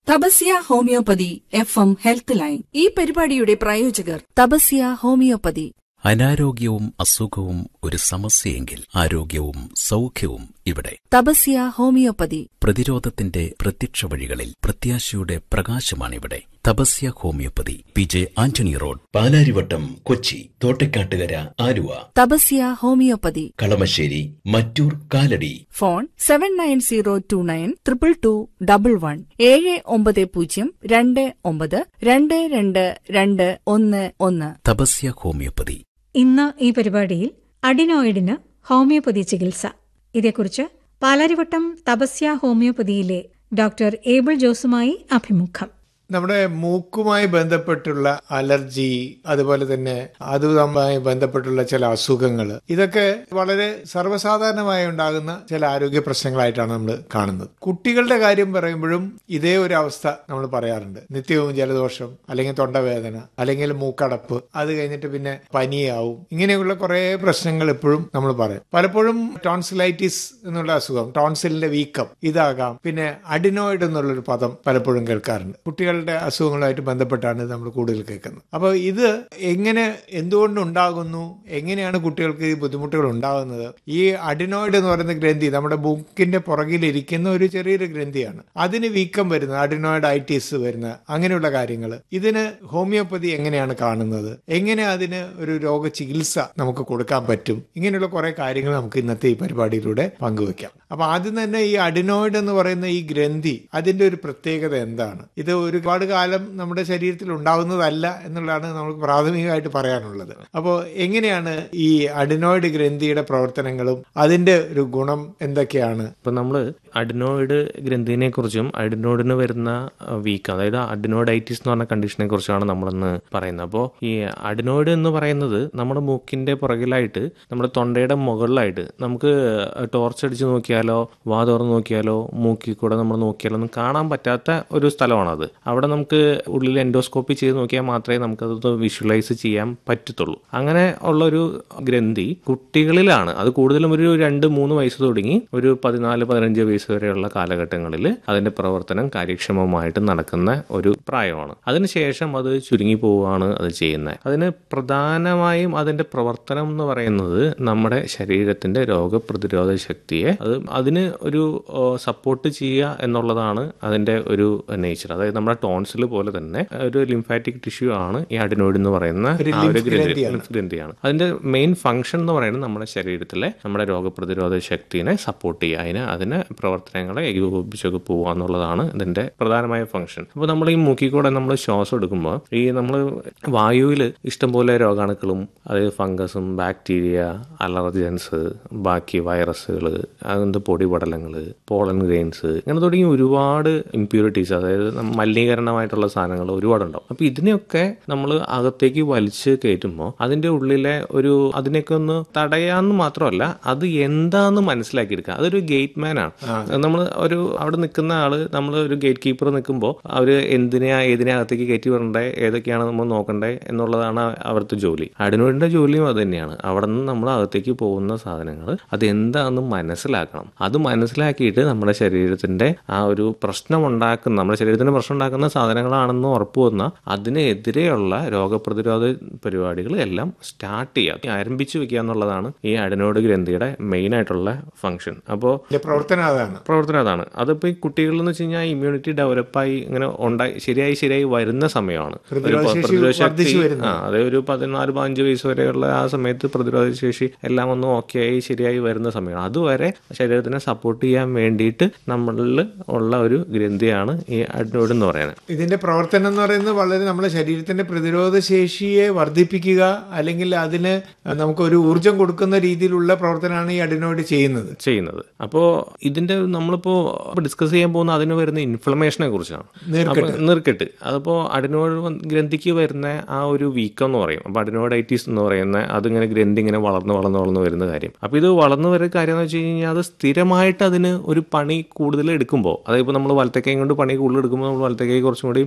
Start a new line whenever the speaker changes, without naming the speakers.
Tapasya homeopathy F M health line ഈ പരിപാടിയുടെ പ്രായോജകർ തപസ്യ ഹോമിയോപ്പതി
അനാരോഗ്യവും അസുഖവും ഒരു സമസ്യയെങ്കിൽ ആരോഗ്യവും സൗഖ്യവും ഇവിടെ
തപസ്യ ഹോമിയോപ്പതി
പ്രതിരോധത്തിന്റെ പ്രത്യക്ഷ വഴികളിൽ പ്രത്യാശയുടെ പ്രകാശമാണിവിടെ Tapasya homeopathy P J Antony road Palarivattom Kochi Thottakkattukara Aluva
Tapasya homeopathy
Kalamassery Mattoor Kalady
phone seven nine zero two nine triple two double one ഏഴ് ഒമ്പത് പൂജ്യം രണ്ട് ഒമ്പത് രണ്ട് രണ്ട് രണ്ട് ഒന്ന് ഒന്ന്
തപസ്യ ഹോമിയോപ്പതി
ഇന്ന് ഈ പരിപാടിയിൽ അഡിനോയിഡിന് ഹോമിയോപ്പതി ചികിത്സ ഇതേക്കുറിച്ച് പാലാരിവട്ടം തപസ്യ ഹോമിയോപ്പതിയിലെ ഡോക്ടർ ഏബിൾ ജോസുമായി അഭിമുഖം
നമ്മുടെ മൂക്കുമായി ബന്ധപ്പെട്ടുള്ള അലർജി അതുപോലെ തന്നെ അതുമായി ബന്ധപ്പെട്ടുള്ള ചില അസുഖങ്ങൾ ഇതൊക്കെ വളരെ സർവ്വസാധാരണമായി ഉണ്ടാകുന്ന ചില ആരോഗ്യ പ്രശ്നങ്ങളായിട്ടാണ് നമ്മൾ കാണുന്നത് കുട്ടികളുടെ കാര്യം പറയുമ്പോഴും ഇതേ ഒരു അവസ്ഥ നമ്മൾ പറയാറുണ്ട് നിത്യവും ജലദോഷം അല്ലെങ്കിൽ തൊണ്ടവേദന അല്ലെങ്കിൽ മൂക്കടപ്പ് അത് കഴിഞ്ഞിട്ട് പിന്നെ പനിയാവും ഇങ്ങനെയുള്ള കുറേ പ്രശ്നങ്ങൾ എപ്പോഴും നമ്മൾ പറയും പലപ്പോഴും ടോൺസിലൈറ്റിസ് എന്നുള്ള അസുഖം ടോൺസിലിന്റെ വീക്കം ഇതാകാം പിന്നെ അഡിനോയിഡ് എന്നുള്ളൊരു പദം പലപ്പോഴും കേൾക്കാറുണ്ട് കുട്ടികളുടെ അസുഖങ്ങളുമായിട്ട് ബന്ധപ്പെട്ടാണ് ഇത് നമ്മൾ കൂടുതൽ കേൾക്കുന്നത് അപ്പോൾ ഇത് എങ്ങനെ എന്തുകൊണ്ട് ഉണ്ടാകുന്നു എങ്ങനെയാണ് കുട്ടികൾക്ക് ഈ ബുദ്ധിമുട്ടുകൾ ഉണ്ടാകുന്നത് ഈ അഡിനോയിഡ് എന്ന് പറയുന്ന ഗ്രന്ഥി നമ്മുടെ ബുക്കിന്റെ പുറകിലിരിക്കുന്ന ഒരു ചെറിയൊരു ഗ്രന്ഥിയാണ് അതിന് വീക്കം വരുന്നത് അഡിനോയിഡ് ഐറ്റിസ് വരുന്ന അങ്ങനെയുള്ള കാര്യങ്ങൾ ഇതിന് ഹോമിയോപ്പതി എങ്ങനെയാണ് കാണുന്നത് എങ്ങനെ അതിന് ഒരു രോഗ ചികിത്സ നമുക്ക് കൊടുക്കാൻ പറ്റും ഇങ്ങനെയുള്ള കുറെ കാര്യങ്ങൾ നമുക്ക് ഇന്നത്തെ ഈ പരിപാടിയിലൂടെ പങ്കുവെക്കാം അപ്പൊ ആദ്യം തന്നെ ഈ അഡിനോയിഡ് എന്ന് പറയുന്ന ഈ ഗ്രന്ഥി അതിന്റെ ഒരു പ്രത്യേകത എന്താണ് ഇത് ഒരുപാട് കാലം നമ്മുടെ ശരീരത്തിൽ ഉണ്ടാവുന്നതല്ല എന്നുള്ളതാണ് നമുക്ക് പ്രാഥമികമായിട്ട് പറയാനുള്ളത് അപ്പോൾ എങ്ങനെയാണ് ഈ അഡിനോയിഡ് ഗ്രന്ഥിയുടെ പ്രവർത്തനങ്ങളും അതിന്റെ ഒരു ഗുണം എന്തൊക്കെയാണ്
ഇപ്പൊ നമ്മള് അഡിനോയിഡ് ഗ്രന്ഥിനെ കുറിച്ചും അഡിനോയിഡിന് വരുന്ന വീക്ക് അതായത് അഡിനോയിഡൈറ്റിസ് എന്ന് പറഞ്ഞ കണ്ടീഷനെ കുറിച്ചാണ് നമ്മളിന്ന് പറയുന്നത് അപ്പോൾ ഈ അഡിനോയിഡ് എന്ന് പറയുന്നത് നമ്മുടെ മൂക്കിന്റെ പുറകിലായിട്ട് നമ്മുടെ തൊണ്ടയുടെ മുകളിലായിട്ട് നമുക്ക് ടോർച്ച് അടിച്ച് നോക്കിയാലോ വാ തുറന്ന് നോക്കിയാലോ മൂക്കിൽ കൂടെ നമ്മൾ നോക്കിയാലോ ഒന്നും കാണാൻ പറ്റാത്ത ഒരു സ്ഥലമാണത് അവിടെ നമുക്ക് ഉള്ളിൽ എൻഡോസ്കോപ്പി ചെയ്ത് നോക്കിയാൽ മാത്രമേ നമുക്കത് വിഷ്വലൈസ് ചെയ്യാൻ പറ്റത്തുള്ളൂ അങ്ങനെ ഉള്ള ഒരു ഗ്രന്ഥി കുട്ടികളിലാണ് അത് കൂടുതലും ഒരു രണ്ട് മൂന്ന് വയസ്സ് തുടങ്ങി ഒരു പതിനാല് പതിനഞ്ച് വയസ്സ് വരെയുള്ള കാലഘട്ടങ്ങളിൽ അതിന്റെ പ്രവർത്തനം കാര്യക്ഷമമായിട്ട് നടക്കുന്ന ഒരു പ്രായമാണ് അതിനുശേഷം അത് ചുരുങ്ങി പോവുകയാണ് അത് ചെയ്യുന്നത് അതിന് പ്രധാനമായും അതിന്റെ പ്രവർത്തനം എന്ന് പറയുന്നത് നമ്മുടെ ശരീരത്തിന്റെ രോഗപ്രതിരോധ ശക്തിയെ അത് അതിന് ഒരു സപ്പോർട്ട് ചെയ്യുക എന്നുള്ളതാണ് അതിന്റെ ഒരു നേച്ചർ അതായത് നമ്മുടെ ടോൺസിൽ പോലെ തന്നെ ഒരു ലിംഫാറ്റിക് ടിഷ്യൂ ആണ് ഈ അഡിനോയിഡ് എന്ന് പറയുന്ന
ഒരു
ആ ഒരു
lymph
ഗ്രന്ഥി
ഗ്രന്ഥിയാണ്.
lymph ഗ്രന്ഥിയാണ് അതിന്റെ മെയിൻ ഫംഗ്ഷൻ എന്ന് പറയുന്നത് നമ്മുടെ ശരീരത്തിലെ നമ്മുടെ രോഗപ്രതിരോധ ശക്തിനെ സപ്പോർട്ട് ചെയ്യുക അതിന് അതിന് പ്രവർത്തനങ്ങളെ ഏകോപിപ്പിച്ചൊക്കെ പോവുക എന്നുള്ളതാണ് ഇതിന്റെ പ്രധാനമായ ഫംഗ്ഷൻ അപ്പോൾ നമ്മൾ ഈ മൂക്കിൽ കൂടെ നമ്മൾ ശ്വാസം എടുക്കുമ്പോൾ ഈ നമ്മൾ വായുവിൽ ഇഷ്ടംപോലെ രോഗാണുക്കളും അതായത് ഫംഗസും ബാക്ടീരിയ അലർജൻസ് ബാക്കി വൈറസുകൾ അങ്ങനത്തെ പൊടിപടലങ്ങൾ പോളൻ ഗ്രെയിൻസ് ഇങ്ങനെ തുടങ്ങി ഒരുപാട് ഇമ്പ്യൂരിറ്റീസ് അതായത് നം- മലിനീകരണമായിട്ടുള്ള സാധനങ്ങൾ ഒരുപാടുണ്ടാവും അപ്പോൾ ഇതിനെയൊക്കെ നമ്മൾ അകത്തേക്ക് വലിച്ച് കയറ്റുമ്പോൾ അതിന്റെ ഉള്ളിലെ ഒരു അതിനെയൊക്കെ ഒന്ന് തടയാന്ന് മാത്രമല്ല അത് എന്താന്ന് മനസ്സിലാക്കിയെടുക്കുക അതൊരു ഗേറ്റ് മാൻ ആണ് നമ്മൾ ഒരു അവിടെ നിൽക്കുന്ന ആള് നമ്മൾ ഒരു ഗേറ്റ് കീപ്പർ നിൽക്കുമ്പോൾ അവര് എന്തിനാ ഏതിനെ അകത്തേക്ക് കയറ്റി വരണ്ടേ ഏതൊക്കെയാണ് നമ്മൾ നോക്കണ്ടേ എന്നുള്ളതാണ് അവിടുത്തെ ജോലി അഡിനോയിഡിന്റെ ജോലിയും അത് തന്നെയാണ് അവിടെ നിന്ന് നമ്മൾ അകത്തേക്ക് പോകുന്ന സാധനങ്ങൾ അത് എന്താണെന്ന് മനസ്സിലാക്കണം അത് മനസ്സിലാക്കിയിട്ട് നമ്മുടെ ശരീരത്തിന്റെ ആ ഒരു പ്രശ്നം ഉണ്ടാക്കുന്ന നമ്മുടെ ശരീരത്തിന് പ്രശ്നം ഉണ്ടാക്കുന്ന സാധനങ്ങളാണെന്ന് ഉറപ്പ് വന്ന അതിനെതിരെയുള്ള രോഗപ്രതിരോധ പരിപാടികൾ എല്ലാം സ്റ്റാർട്ട് ചെയ്യുക ആരംഭിച്ചു വെക്കുക എന്നുള്ളതാണ് ഈ അഡിനോയിഡ് ഗ്രന്ഥിയുടെ മെയിൻ ആയിട്ടുള്ള ഫംഗ്ഷൻ അപ്പോൾ
ഇതിന്റെ പ്രവർത്തനം അതാണ്
പ്രവർത്തനം അതാണ് അതിപ്പോൾ ഈ കുട്ടികളിൽ എന്ന് വെച്ച് കഴിഞ്ഞാൽ ഇമ്മ്യൂണിറ്റി ഡെവലപ്പായി ഇങ്ങനെ ഉണ്ടായി ശരിയായി ശരിയായി വരുന്ന സമയമാണ് ഒരു
പ്രതിരോധശേഷി
പ്രതിരോധ ശക്തി
വർദ്ധിച്ചു വരുന്നു.
ആ അതെ ഒരു പതിനാല് പതിനഞ്ച് വയസ്സ് വരെയുള്ള ആ സമയത്ത് പ്രതിരോധ ശേഷി എല്ലാം ഒന്ന് ഓക്കെ ആയി ശരിയായി വരുന്ന സമയമാണ് അതുവരെ ശരീരത്തിനെ സപ്പോർട്ട് ചെയ്യാൻ വേണ്ടിയിട്ട് നമ്മളിൽ ഉള്ള ഒരു ഗ്രന്ഥിയാണ് ഈ അഡ്നോയിഡ് എന്ന് പറയുന്നത്
ഇതിന്റെ പ്രവർത്തനം എന്ന് പറയുന്നത് വളരെ നമ്മുടെ ശരീരത്തിന്റെ പ്രതിരോധ ശേഷിയെ വർദ്ധിപ്പിക്കുക അല്ലെങ്കിൽ അതിന് നമുക്ക് ഒരു ഊർജം കൊടുക്കുന്ന രീതിയിലുള്ള പ്രവർത്തനമാണ് ഈ അഡിനോയിഡ് ചെയ്യുന്നത്
ചെയ്യുന്നത് അപ്പോൾ ഇതിന്റെ നമ്മളിപ്പോ ഡിസ്കസ് ചെയ്യാൻ പോകുന്ന അതിന് വരുന്ന ഇൻഫ്ലമേഷനെ കുറിച്ചാണ്
നീർക്കെട്ട്.
അപ്പൊ നീർക്കെട്ട് അതിപ്പോ അഡിനോയിഡ് വന്ന് ഗ്രന്ഥിക്ക് വരുന്ന ആ ഒരു വീക്കം എന്ന് പറയും അപ്പൊ അഡിനോയിഡൈറ്റീസ് എന്ന് പറയുന്ന അതിങ്ങനെ ഗ്രന്ഥി ഇങ്ങനെ വളർന്ന് വളർന്ന് വളർന്ന് വരുന്ന കാര്യം അപ്പൊ ഇത് വളർന്നു വരുന്ന കാര്യം എന്ന് വെച്ച് കഴിഞ്ഞാൽ അത് സ്ഥിരമായിട്ട് അതിന് ഒരു പണി കൂടുതൽ എടുക്കുമ്പോൾ അതായത് ഇപ്പോൾ നമ്മൾ വലത്തേക്കൈ കൊണ്ട് പണി കൂടുതൽ എടുക്കുമ്പോൾ നമ്മൾ വലത്തേക്കൈ കുറച്ചും കൂടി